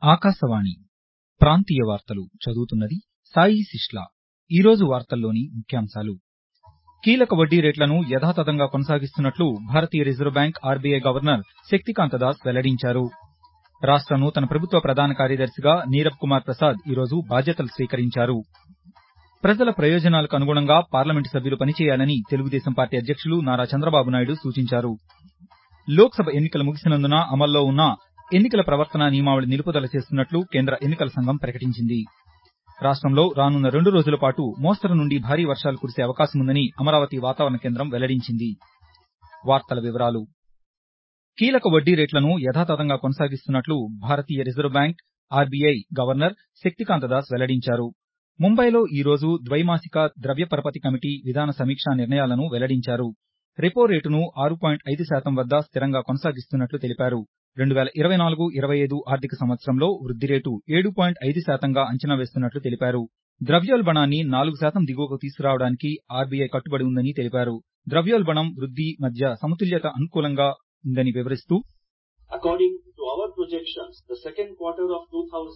ఆకాశవాణి ప్రాంతీయ వార్తలు చదువుతున్నది సాయి శిష్ల ఈరోజు వార్తల్లోని ముఖ్యాంశాలు కీలక వడ్డీ రేట్లను యథాతథంగా కొనసాగిస్తున్నట్లు భారతీయ Reserve Bank RBI governor Shaktikanta Das వెల్లడించారు రాష్ట నూతన ప్రభుత్వ ప్రధాన కార్యదర్శిగా నీరబ్ కుమార్ ప్రసాద్ ఈరోజు బాధ్యతలు స్వీకరించారు ప్రజల ప్రయోజనాలకు అనుగుణంగా పార్లమెంటు సభ్యులు పనిచేయాలని తెలుగుదేశం పార్టీ అధ్యక్షులు నారా చంద్రబాబు నాయుడు సూచించారు లోక్సభ ఎన్నికలు ముగిసినందున అమల్లో ఉన్న ఎన్నికల ప్రవర్తనా నియమావళి నిలుపుదల చేస్తున్నట్లు కేంద్ర ఎన్నికల సంఘం ప్రకటించింది రాష్టంలో రానున్న రెండు రోజుల పాటు మోస్తరు నుండి భారీ వర్షాలు కురిసే అవకాశముందని అమరావతి వాతావరణ కేంద్రం వెల్లడించింది కీలక వడ్డీ రేట్లను యథాతథంగా కొనసాగిస్తున్నట్లు భారతీయ Reserve Bank RBI governor Shaktikanta Das వెల్లడించారు ముంబైలో ఈరోజు ద్వైమాసిక ద్రవ్య పరపతి కమిటీ విధాన సమీక్షా నిర్ణయాలను వెల్లడించారు రెపో రేటును ఆరు పాయింట్ ఐదు శాతం వద్ద స్థిరంగా కొనసాగిస్తున్నట్లు తెలిపారు రెండు వేల ఇరవై నాలుగు ఇరవై ఐదు ఆర్థిక సంవత్సరంలో వృద్ది రేటు ఏడు పాయింట్ ఐదు శాతంగా అంచనా వేస్తున్నట్లు తెలిపారు ద్రవ్యోల్బణాన్ని నాలుగు శాతం దిగువకు తీసుకురావడానికి ఆర్బీఐ కట్టుబడి ఉందని తెలిపారు ద్రవ్యోల్బణం వృద్ది మధ్య సమతుల్యత అనుకూలంగా ఉందని వివరిస్తూ According to our projections, the second quarter of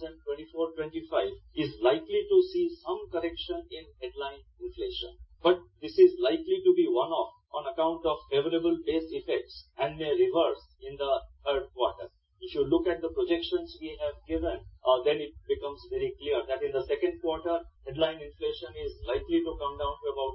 2024-25 is likely to see some correction in headline inflation. But this is likely to be one-off on account of favorable base effects and may reverse in the third quarter. If you look at the projections we have given, uh, then it becomes very clear that in the second quarter, headline inflation is likely to come down to about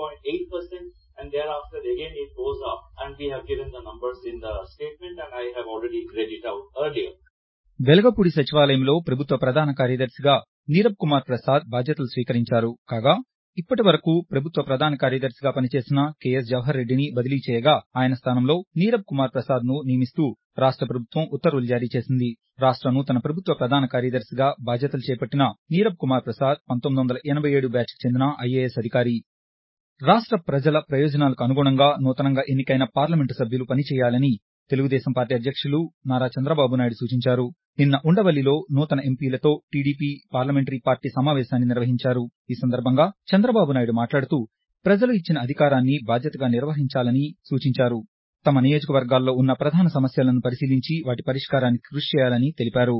3.8% and thereafter again it goes up and we have given the numbers in the statement and I have already read it out earlier. Velagapudi సచివాలయంలో ప్రభుత్వ ప్రధాన కార్యదర్శిగా నీరబ్ కుమార్ ప్రసాద్ బాధ్యతలు స్వీకరించారు కాగా ఇప్పటి వరకు ప్రభుత్వ ప్రధాన కార్యదర్శిగా పనిచేసిన కెఎస్ జవహర్ రెడ్డిని బదిలీ చేయగా ఆయన స్థానంలో నీరబ్ కుమార్ ప్రసాద్ ను నియమిస్తూ రాష్ట ప్రభుత్వం ఉత్తర్వులు జారీ చేసింది రాష్ట నూతన ప్రభుత్వ ప్రధాన కార్యదర్శిగా బాధ్యతలు చేపట్టిన నీరబ్ కుమార్ ప్రసాద్ పంతొమ్మిది వందల ఎనబై ఏడు బ్యాచ్ కు చెందిన ఐఏఎస్ అధికారి రాష్ట ప్రజల ప్రయోజనాలకు అనుగుణంగా నూతనంగా ఎన్నికైన పార్లమెంటు సభ్యులు పనిచేయాలని తెలుగుదేశం పార్టీ అధ్యక్షులు నారా చంద్రబాబు నాయుడు సూచించారు నిన్న ఉండవల్లిలో నూతన ఎంపీలతో టీడీపీ పార్లమెంటరీ పార్టీ సమావేశాన్ని నిర్వహించారు ఈ సందర్భంగా చంద్రబాబు నాయుడు మాట్లాడుతూ ప్రజలు ఇచ్చిన అధికారాన్ని బాధ్యతగా నిర్వహించాలని సూచించారు తమ నియోజకవర్గాల్లో ఉన్న ప్రధాన సమస్యలను పరిశీలించి వాటి పరిష్కారానికి కృషి చేయాలని తెలిపారు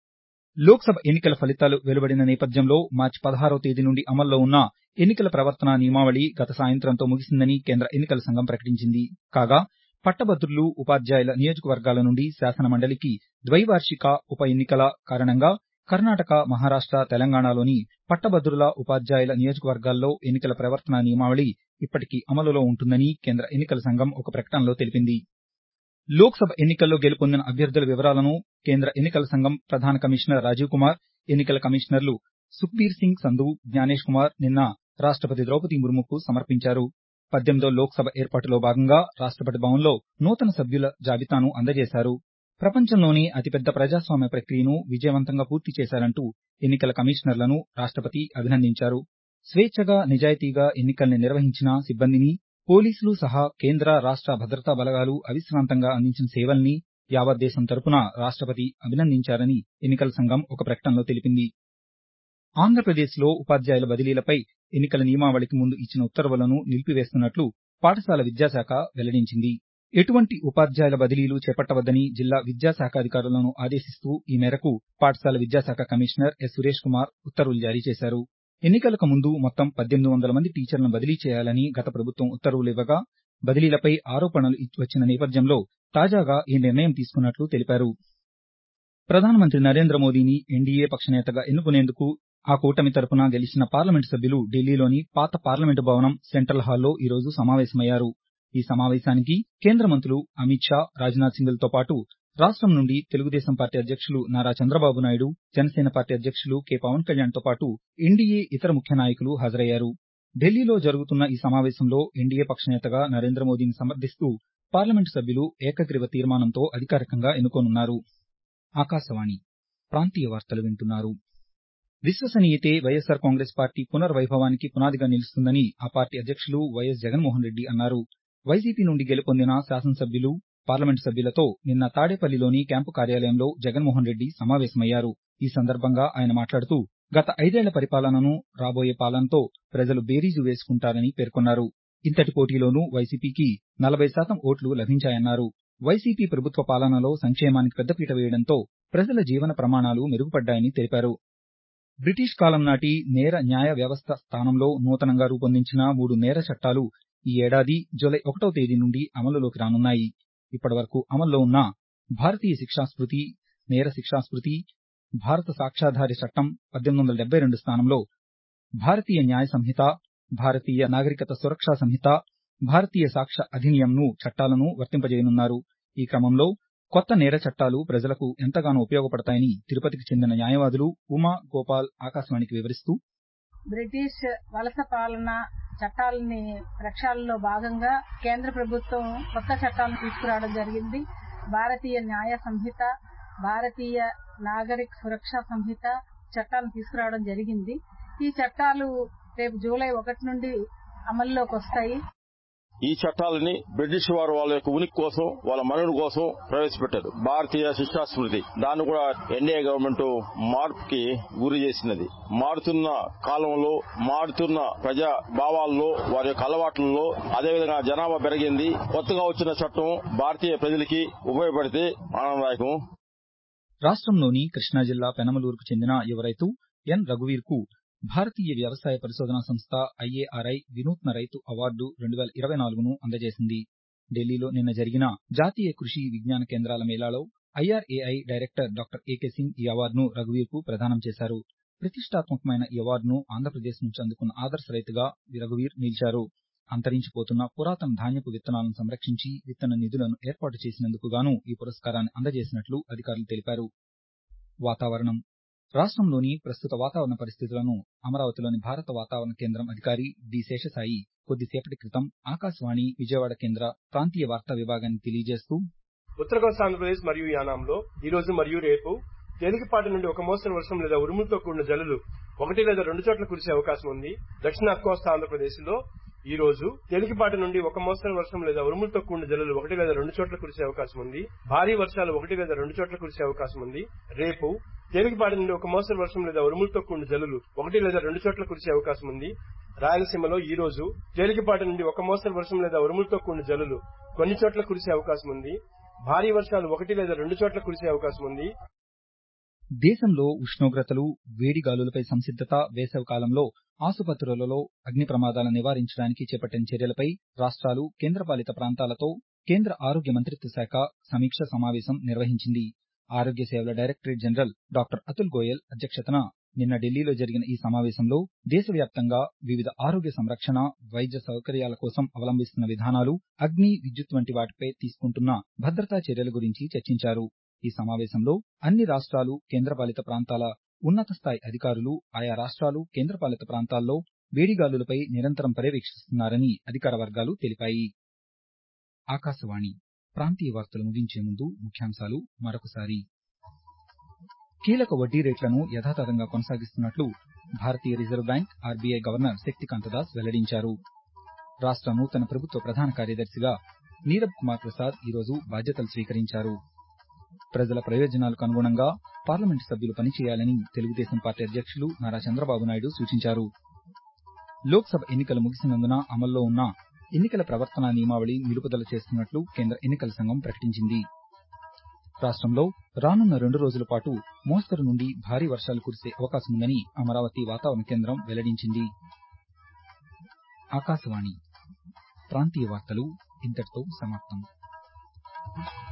లోక్సభ ఎన్నికల ఫలితాలు వెలువడిన నేపథ్యంలో మార్చి పదహారవ తేదీ నుండి అమల్లో ఉన్న ఎన్నికల ప్రవర్తనా నియమావళి గత సాయంత్రంతో ముగిసిందని కేంద్ర ఎన్నికల సంఘం ప్రకటించింది కాగా పట్టభద్రులు ఉపాధ్యాయుల నియోజకవర్గాల నుండి శాసనమండలికి ద్వైవార్షిక ఉప ఎన్నికల కారణంగా కర్ణాటక మహారాష్ట తెలంగాణలోని పట్టభద్రుల ఉపాధ్యాయుల నియోజకవర్గాల్లో ఎన్నికల ప్రవర్తనా నియమావళి ఇప్పటికీ అమలులో ఉంటుందని కేంద్ర ఎన్నికల సంఘం ఒక ప్రకటనలో తెలిపింది లోక్సభ ఎన్నికల్లో గెలుపొందిన అభ్యర్థుల వివరాలను కేంద్ర ఎన్నికల సంఘం ప్రధాన కమిషనర్ రాజీవ్ కుమార్ ఎన్నికల కమిషనర్లు సుఖ్బీర్ సింగ్ సంధు జ్ఞానేష్ కుమార్ నిన్న రాష్టపతి ద్రౌపది ముర్ముకు సమర్పించారు పద్దెనిమిదో లోక్సభ ఏర్పాటులో భాగంగా రాష్టపతి భవన్లో నూతన సభ్యుల జాబితాను అందజేశారు ప్రపంచంలోనే అతిపెద్ద ప్రజాస్వామ్య ప్రక్రియను విజయవంతంగా పూర్తి చేశారంటూ ఎన్నికల కమిషనర్లను రాష్టపతి అభినందించారు స్వేచ్ఛగా నిజాయితీగా ఎన్నికల్ని నిర్వహించిన సిబ్బందిని పోలీసులు సహా కేంద్ర రాష్ట భద్రతా బలగాలు అవిశ్రాంతంగా అందించిన సేవల్ని యావత్ దేశం తరపున రాష్టపతి అభినందించారని ఎన్నికల సంఘం ఒక ప్రకటనలో తెలిపింది ఆంధ్రప్రదేశ్లో ఉపాధ్యాయుల బదిలీలపై ఎన్నికల నియమావళికి ముందు ఇచ్చిన ఉత్తర్వులను నిలిపివేస్తున్నట్లు పాఠశాల విద్యాశాఖ వెల్లడించింది ఎటువంటి ఉపాధ్యాయుల బదిలీలు చేపట్టవద్దని జిల్లా విద్యాశాఖాధికారులను ఆదేశిస్తూ ఈ మేరకు పాఠశాల విద్యాశాఖ కమిషనర్ ఎస్ సురేష్ కుమార్ ఉత్తర్వులు జారీ చేశారు ఎన్నికలకు ముందు మొత్తం పద్దెనిమిది వందల మంది టీచర్లను బదిలీ చేయాలని గత ప్రభుత్వం ఉత్తర్వులు ఇవ్వగా బదిలీలపై ఆరోపణలు వచ్చిన నేపథ్యంలో తాజాగా ఈ నిర్ణయం తీసుకున్నట్లు తెలిపారు ప్రధానమంత్రి నరేంద్ర మోదీని ఎన్డీఏ పక్షనేతగా ఎన్నుకునేందుకు ఆ కూటమి తరపున గెలిచిన పార్లమెంటు సభ్యులు ఢిల్లీలోని పాత పార్లమెంటు భవనం సెంట్రల్ హాల్లో ఈరోజు సమావేశమయ్యారు ఈ సమావేశానికి కేంద్ర మంత్రులు అమిత్ షా రాజ్నాథ్ సింగ్లతో పాటు రాష్టం నుండి తెలుగుదేశం పార్టీ అధ్యక్షులు నారా చంద్రబాబు నాయుడు జనసేన పార్టీ అధ్యక్షులు కె పవన్ కళ్యాణ్తో పాటు ఎన్డీఏ ఇతర ముఖ్య నాయకులు హాజరయ్యారు ఢిల్లీలో జరుగుతున్న ఈ సమావేశంలో ఎన్డీఏ పక్షనేతగా నరేంద్ర మోదీని సమర్థిస్తూ పార్లమెంటు సభ్యులు ఏకగ్రీవ తీర్మానంతో అధికారికంగా ఎన్నుకోనున్నారు ఆకాశవాణి ప్రాంతీయ వార్తలు వింటున్నారు విశ్వసనీయతే వైఎస్సార్ కాంగ్రెస్ పార్టీ పునర్వైభవానికి పునాదిగా నిలుస్తుందని ఆ పార్టీ అధ్యక్షులు వైఎస్ జగన్మోహన్ రెడ్డి అన్నారు వైసీపీ నుండి గెలుపొందిన శాసనసభ్యులు పార్లమెంటు సభ్యులతో నిన్న తాడేపల్లిలోని క్యాంపు కార్యాలయంలో జగన్మోహన్ రెడ్డి సమావేశమయ్యారు ఈ సందర్భంగా ఆయన మాట్లాడుతూ గత ఐదేళ్ల పరిపాలనను రాబోయే పాలనతో ప్రజలు బేరీజు వేసుకుంటారని పేర్కొన్నారు ఇంతటి పోటీలోనూ వైసీపీకి నలభై శాతం ఓట్లు లభించాయన్నారు వైసీపీ ప్రభుత్వ పాలనలో సంక్షేమానికి పెద్దపీట వేయడంతో ప్రజల జీవన ప్రమాణాలు మెరుగుపడ్డాయని తెలిపారు బ్రిటిష్ కాలం నాటి నేర న్యాయ వ్యవస్థ స్థానంలో నూతనంగా రూపొందించిన మూడు నేర చట్టాలు ఈ ఏడాది జూలై ఒకటో తేదీ నుండి అమలులోకి రానున్నాయి ఇప్పటివరకు అమల్లో ఉన్న భారతీయ శిక్షాస్మృతి నేర శిక్షాస్మృతి భారత సాక్ష్యాధార చట్టం పద్దెనిమిది వందల డెబ్బై రెండు స్థానంలో భారతీయ న్యాయ సంహిత భారతీయ నాగరికత సురక్షా సంహిత భారతీయ సాక్ష్య అధినియంను చట్టాలను వర్తింపజేయనున్నారు ఈ క్రమంలో కొత్త నేర చట్టాలు ప్రజలకు ఎంతగానో ఉపయోగపడతాయని తిరుపతికి చెందిన న్యాయవాదులు ఉమా గోపాల్ ఆకాశవాణికి వివరిస్తూ బ్రిటిష్ వలస పాలన చట్టాలని ప్రక్షాళనలో భాగంగా కేంద్ర ప్రభుత్వం కొత్త చట్టాలను తీసుకురావడం జరిగింది భారతీయ న్యాయ సంహిత భారతీయ నాగరిక సురక్షా సంహిత చట్టాలను తీసుకురావడం జరిగింది ఈ చట్టాలు రేపు జూలై ఒకటి నుండి అమల్లోకి వస్తాయి ఈ చట్టాలని బ్రిటిష్ వారు వాళ్ళ యొక్క ఉనికి కోసం వాళ్ళ మనుగడ కోసం ప్రవేశపెట్టారు భారతీయ శిక్షా స్మృతి దాన్ని కూడా ఎన్డీఏ గవర్నమెంట్ మార్పుకి గురి చేసినది మారుతున్న కాలంలో మారుతున్న ప్రజా భావాల్లో వారి యొక్క అలవాట్లలో అదేవిధంగా జనాభా పెరిగింది కొత్తగా వచ్చిన చట్టం భారతీయ ప్రజలకి ఉపయోగపడితే ఆనందదాయకం రాష్ట్రంలోని కృష్ణా జిల్లా పెనమలూరుకు చెందిన యువ రైతు ఎన్ రఘువీర్కు భారతీయ వ్యవసాయ పరిశోధనా సంస్థ ఐఏఆర్ఐ వినూత్న రైతు అవార్డు రెండు వేల ఇరవై నాలుగును అందజేసింది ఢిల్లీలో నిన్న జరిగిన జాతీయ కృషి విజ్ఞాన కేంద్రాల మేళాలో IRAI director doctor AK Singh ఈ అవార్డును రఘువీర్కు ప్రదానం చేశారు ప్రతిష్టాత్మకమైన ఈ అవార్డును ఆంధ్రప్రదేశ్ నుంచి అందుకున్న ఆదర్శ రైతుగా రఘువీర్ నిలిచారు అంతరించిపోతున్న పురాతన ధాన్యపు విత్తనాలను సంరక్షించి విత్తన నిధులను ఏర్పాటు చేసినందుకు గాను ఈ పురస్కారాన్ని అందజేసినట్లు అధికారులు తెలిపారు వాతావరణం రాష్ట్రంలోని ప్రస్తుత వాతావరణ పరిస్థితులను అమరావతిలోని భారత వాతావరణ కేంద్రం అధికారి డి శేషసాయి కొద్దిసేపటి క్రితం ఆకాశవాణి విజయవాడ కేంద్ర ప్రాంతీయ వార్తా విభాగానికి తెలియజేస్తూ ఉత్తర కోస్తా ఆంధ్రప్రదేశ్ మరియు యానాంలో ఈ రోజు మరియు రేపు తేలికపాటి నుండి ఒక మోస్తరు వర్షం లేదా ఉరుములతో కూడిన జల్లులు ఒకటి లేదా రెండు చోట్ల కురిసే అవకాశం ఉంది దక్షిణ కోస్తా ఆంధ్రప్రదేశ్ లో ఈ రోజు తేలికపాటి నుండి ఒక మోస్తరు వర్షం లేదా ఉరుములతో కూడిన జల్లులు ఒకటి లేదా రెండు చోట్ల కురిసే అవకాశం ఉంది భారీ వర్షాలు ఒకటి లేదా రెండు చోట్ల కురిసే అవకాశం ఉంది రేపు తేలికపాటి నుండి ఒక మోస్తరు వర్షం లేదా ఉరుములతో కూడిన జల్లులు ఒకటి లేదా రెండు చోట్ల కురిసే అవకాశం ఉంది రాయలసీమలో ఈ రోజు తేలికపాటి నుండి ఒక మోస్తరు వర్షం లేదా ఉరుములతో కూడిన జల్లులు కొన్ని చోట్ల కురిసే అవకాశం ఉంది భారీ వర్షాలు ఒకటి లేదా రెండు చోట్ల కురిసే అవకాశం ఉంది దేశంలో ఉష్ణోగ్రతలు వేడి గాలులపై సంసిద్దత వేసవి కాలంలో ఆసుపత్రులలో అగ్ని ప్రమాదాలను నివారించడానికి చేపట్టిన చర్యలపై రాష్ట్రాలు కేంద్రపాలిత ప్రాంతాలతో కేంద్ర ఆరోగ్య మంత్రిత్వ శాఖ సమీక్ష సమావేశం నిర్వహించింది ఆరోగ్య సేవల directorate general doctor Atul Goel అధ్యక్షతన నిన్న ఢిల్లీలో జరిగిన ఈ సమావేశంలో దేశవ్యాప్తంగా వివిధ ఆరోగ్య సంరక్షణ వైద్య సౌకర్యాల కోసం అవలంబిస్తున్న విధానాలు అగ్ని విద్యుత్ వంటి వాటిపై తీసుకుంటున్న భద్రతా చర్యల గురించి చర్చించారు ఈ సమావేశంలో అన్ని రాష్ట్రాలు కేంద్రపాలిత ప్రాంతాల ఉన్నత స్థాయి అధికారులు ఆయా రాష్ట్రాలు కేంద్రపాలిత ప్రాంతాల్లో వేడిగాలులపై నిరంతరం పర్యవేక్షిస్తున్నారని అధికార వర్గాలు తెలిపాయి ఆకాశవాణి ప్రాంతీయ వార్తలు ముగించే ముందు ముఖ్యాంశాలు మరొకసారి కీలక వడ్డీ రేట్లను యథాతథంగా కొనసాగిస్తున్నట్లు భారతీయ Reserve Bank RBI governor Shaktikanta Das వెల్లడించారు రాష్ట్ర నూతన ప్రభుత్వ ప్రధాన కార్యదర్శిగా నీరబ్ కుమార్ ప్రసాద్ ఈరోజు బాధ్యతలు స్వీకరించారు ప్రజల ప్రయోజనాలకు అనుగుణంగా పార్లమెంటు సభ్యులు పనిచేయాలని తెలుగుదేశం పార్టీ అధ్యక్షులు నారా చంద్రబాబు నాయుడు సూచించారు లోక్సభ ఎన్నికలు ముగిసినందున అమల్లో ఉన్న ఎన్నికల ప్రవర్తనా నియమావళి నిలుపుదల చేస్తున్నట్లు కేంద్ర ఎన్నికల సంఘం ప్రకటించింది రాష్ట్రంలో రానున్న రెండు రోజుల పాటు మోస్తరు నుండి భారీ వర్షాలు కురిసే అవకాశం ఉందని అమరావతి వాతావరణ కేంద్రం వెల్లడించింది ఆకాశవాణి ప్రాంతీయ వార్తలు ఇంతటితో సమాప్తం